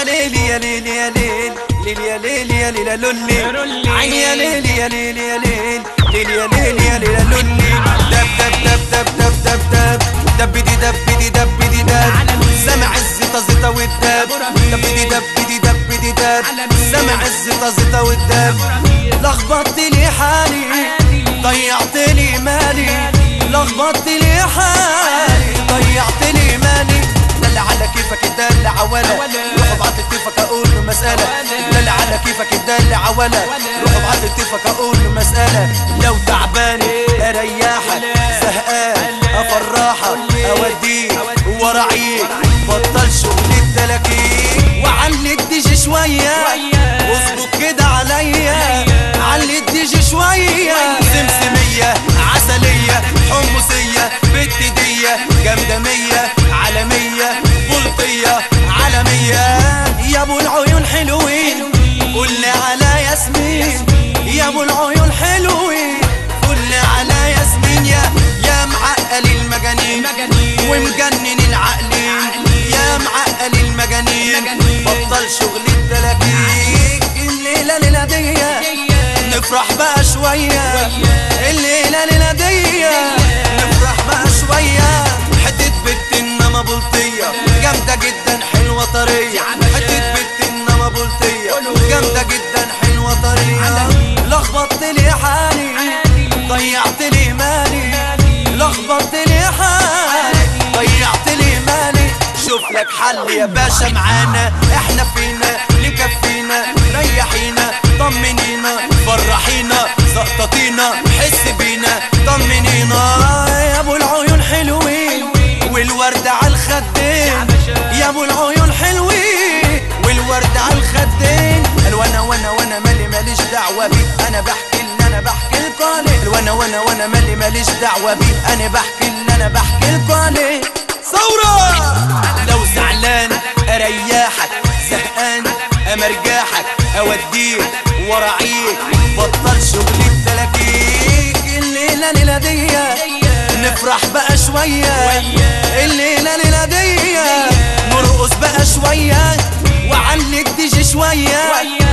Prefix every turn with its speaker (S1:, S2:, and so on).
S1: يا ليل يا ليل يا ليل ليل يا ليل يا ليل يا لولي عين يا ليل يا ليل يا ليل ليل يا ليل يا ليل يا لولي دب دب دب دب دب دب دب دب دي دب دي دب دي دب سمع الزيطة زيطة والدب دب دي دب دي دب دي دب سمع الزيطة زيطة والدب لخبطت لي حالي ضيعت لي مالي لخبطت لي حالي ضيعت لي مالي دل على كيفك الدل عولا روح ابعت لطيفك اقول له مسألة دل على كيفك الدل عولا روح ابعت لطيفك اقول له مسألة لو تعبان اريحك زهقان افرحك اوديك وراعيك بطل شغل التلاكيك وعلي الديجي شوية اظبط كده عليا علي الديجي شوية سمسمية عسلية حمصية بتدية جامدة مية عالمية بلطية عالمية يا ابو العيون حلوين قولي على ياسمين يا ابو العيون حلوين قولي على ياسمين يا يا معقل المجانين ومجنن العقلين يا معقل المجانين بطل شغل التلاكيك الليلة ليلة دي نفرح بقى شوية الليلة ليلة دي نفرح بقى شوية حتة بنت انما بلطية جامدة جدا حلوة طرية حتة بنت انما بلطية جامدة جدا حلوة طرية لخبطت لي حالي ضيعت لي مالي لخبطت لي حالي ضيعت لي مالي شوف لك حل يا باشا معانا احنا فينا لكفينا ريحينا طمنينا فرحينا زقططينا حس بينا طمنينا يا ابو العيون حلوين والورد على الخدين يا ابو العيون حلوين والورد على الخدين قال وانا وانا وانا مالي ماليش دعوه بيه انا بحكي اللي انا بحكي لكم عليه وانا وانا وانا مالي ماليش دعوه بيه انا بحكي اللي انا بحكي لكم عليه ثوره لو زعلان اريحك زهقان امرجاحك اوديك وراعيك بطل شغل التلاكيك الليله ليله دي نفرح بقى شويه الليله ليله دي نرقص بقى شويه وعلي الديجي شويه